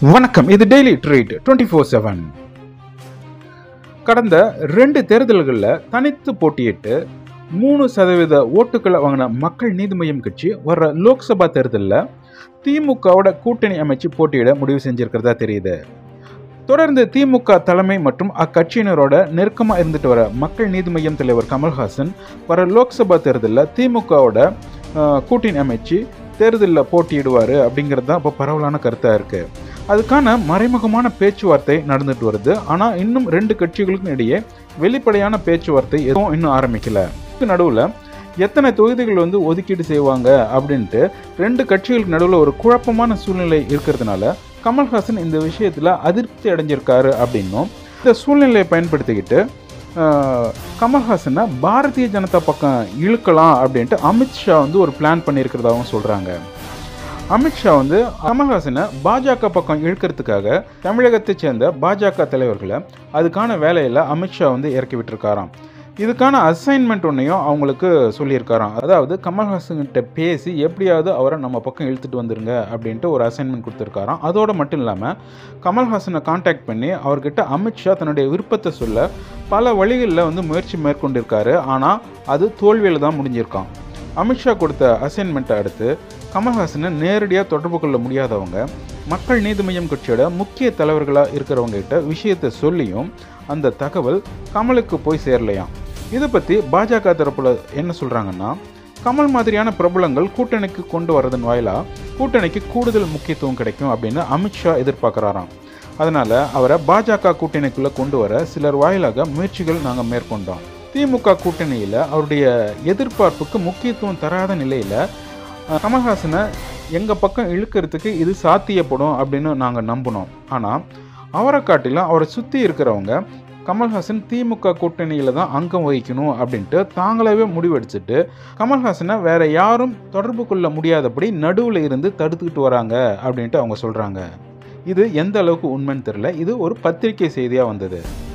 வணக்கம் இது daily treat twenty four seven கடந்த ரெண்டு தேர்தல்களில் தனித்து போட்டியிட்டு மூணு சதவீத ஓட்டுக்களை வாங்கின மக்கள் நீதி மய்யம் கட்சி வர்ற லோக்சபா தேர்தலில் திமுகவோட கூட்டணி அமைச்சு போட்டியிட முடிவு செஞ்சிருக்கிறதா தெரியுது தொடர்ந்து திமுக தலைமை மற்றும் அக்கட்சியினரோட நெருக்கமாக இருந்துட்டு வர மக்கள் நீதி மய்யம் தலைவர் கமல்ஹாசன் வர லோக்சபா தேர்தலில் திமுகவோட அஹ், கூட்டணி அமைச்சு தேர்தலில் போட்டியிடுவார் அப்படிங்கிறது தான் இப்போ பரவலான கருத்தாக இருக்குது அதுக்கான மறைமுகமான பேச்சுவார்த்தை நடந்துட்டு வருது ஆனால் இன்னும் ரெண்டு கட்சிகளுக்கும் இடையே வெளிப்படையான பேச்சுவார்த்தை எதுவும் இன்னும் ஆரம்பிக்கல இதுக்கு நடுவில் எத்தனை தொகுதிகள் வந்து ஒதுக்கீடு செய்வாங்க அப்படின்ட்டு ரெண்டு கட்சிகளுக்கு நடுவில் ஒரு குழப்பமான சூழ்நிலை இருக்கிறதுனால கமல்ஹாசன் இந்த விஷயத்தில் அதிருப்தி அடைஞ்சிருக்காரு அப்படின்னும் இந்த சூழ்நிலையை பயன்படுத்திக்கிட்டு ஆஹ், கமல்ஹாசனை பாரதிய ஜனதா பக்கம் இழுக்கலாம் அப்படின்ட்டு அமித்ஷா வந்து ஒரு பிளான் பண்ணியிருக்கிறதாகவும் சொல்கிறாங்க அமித்ஷா வந்து கமல்ஹாசனை பாஜக பக்கம் இழுக்கிறதுக்காக தமிழகத்தைச் சேர்ந்த பாஜக தலைவர்களை அதுக்கான வேலையில் அமித்ஷா வந்து இறக்கி விட்டுருக்காராம் இதுக்கான அசைன்மெண்ட் ஒன்றையும் அவங்களுக்கு சொல்லியிருக்காராம் அதாவது கமல்ஹாசன்கிட்ட பேசி எப்படியாவது அவரை நம்ம பக்கம் இழுத்துட்டு வந்துருங்க அப்படின்ட்டு ஒரு அசைன்மெண்ட் கொடுத்துருக்காராம் அதோடு மட்டும் இல்லாமல் கமல்ஹாசனை காண்டாக்ட் பண்ணி அவர்கிட்ட அமித்ஷா தன்னுடைய விருப்பத்தை சொல்ல பல வழிகளில் வந்து முயற்சி மேற்கொண்டிருக்காரு ஆனால் அது தோல்வியில் தான் முடிஞ்சிருக்கான் அமித்ஷா கொடுத்த அசைன்மெண்ட்டை அடுத்து கமல்ஹாசனை நேரடியாக தொடர்பு கொள்ள முடியாதவங்க மக்கள் நீதி மய்யம் கட்சியோட முக்கிய தலைவர்களாக இருக்கிறவங்க கிட்ட விஷயத்தை சொல்லியும் அந்த தகவல் கமலுக்கு போய் சேரலையாம் இதை பற்றி பாஜக தரப்புல என்ன சொல்கிறாங்கன்னா கமல் மாதிரியான பிரபலங்கள் கூட்டணிக்கு கொண்டு வரதன் வாயிலாக கூட்டணிக்கு கூடுதல் முக்கியத்துவம் கிடைக்கும் அப்படின்னு அமித்ஷா எதிர்பார்க்குறாராம் அதனால் அவரை பாஜக கூட்டணிக்குள்ளே கொண்டு வர சிலர் வாயிலாக முயற்சிகள் நாங்கள் மேற்கொண்டோம் திமுக கூட்டணியில் அவருடைய எதிர்பார்ப்புக்கு முக்கியத்துவம் தராத நிலையில் கமல்ஹாசனை எங்கள் பக்கம் இழுக்கிறதுக்கு இது சாத்தியப்படும் அப்படின்னு நாங்கள் நம்பினோம் ஆனால் அவரை காட்டிலும் அவரை சுற்றி இருக்கிறவங்க கமல்ஹாசன் திமுக கூட்டணியில் தான் அங்கம் வகிக்கணும் அப்படின்ட்டு தாங்களாகவே முடிவெடுத்துட்டு கமல்ஹாசனை வேற யாரும் தொடர்பு கொள்ள முடியாதபடி நடுவில் இருந்து தடுத்துக்கிட்டு வராங்க அப்படின்ட்டு அவங்க சொல்கிறாங்க இது எந்த அளவுக்கு உண்மைன்னு தெரியல இது ஒரு பத்திரிகை செய்தியாக வந்தது